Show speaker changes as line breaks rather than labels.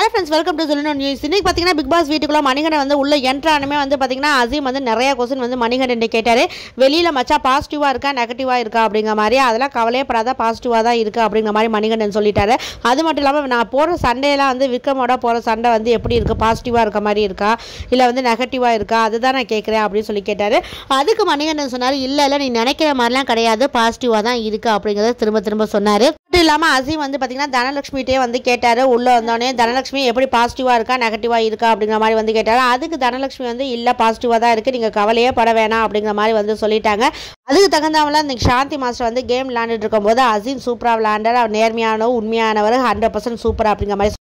hello friends welcome to சொல்லணும் news இன்னைக்கு பார்த்தீங்கன்னா பிக் பாஸ் வீட்டுக்குள்ள மணிகண்டன் வந்து உள்ள என்ட்ரானுமே வந்து பார்த்தீங்கன்னா அசீம் வந்து நிறைய கொஸ்டின் வந்து மணிகண்டன் கேட்டார் வெளியில் மச்சா பாசிட்டிவாக இருக்கா நெகட்டிவாக இருக்கா அப்படிங்கிற மாதிரி அதெல்லாம் கவலையே படாத பாசிட்டிவாக தான் இருக்குது அப்படிங்கிற மாதிரி மணிகண்டன் சொல்லிட்டாரு அது மட்டும் இல்லாமல் நான் போகிற சண்டையெல்லாம் வந்து விக்ரமோட போகிற சண்டை வந்து எப்படி இருக்குது பாசிட்டிவாக இருக்க மாதிரி இருக்கா இல்லை வந்து நெகட்டிவாக இருக்கா அதுதான் நான் கேட்குறேன் அப்படின்னு சொல்லி கேட்டார் அதுக்கு மணிகண்டன் சொன்னார் இல்லை இல்லை நீ நினைக்கிற மாதிரிலாம் கிடையாது பாசிட்டிவாக தான் இருக்குது அப்படிங்கிறத திரும்ப திரும்ப சொன்னார் மட்டும் இல்லாமல் அசீம் வந்து பார்த்தீங்கன்னா தனலட்சுமிகிட்டே வந்து கேட்டார் உள்ளே வந்தோடனே தனலட்சுமி எப்படி பாசிட்டிவாக இருக்கா நெகட்டிவாக இருக்கா அப்படிங்கிற மாதிரி வந்து கேட்டார் அதுக்கு தனலட்சுமி வந்து இல்லை பாசிட்டிவாக தான் இருக்குது நீங்கள் கவலையே பட வேணாம் அப்படிங்கிற மாதிரி வந்து சொல்லிட்டாங்க அதுக்கு தகுந்தாமல் இன்னைக்கு சாந்தி மாஸ்டர் வந்து கேம் விளாண்டுட்டு இருக்கும்போது அசீம் சூப்பராக விளாண்டார் அவர் நேர்மையானவர் உண்மையானவர் ஹண்ட்ரட் பர்சன்ட் சூப்பர் அப்படிங்கிற மாதிரி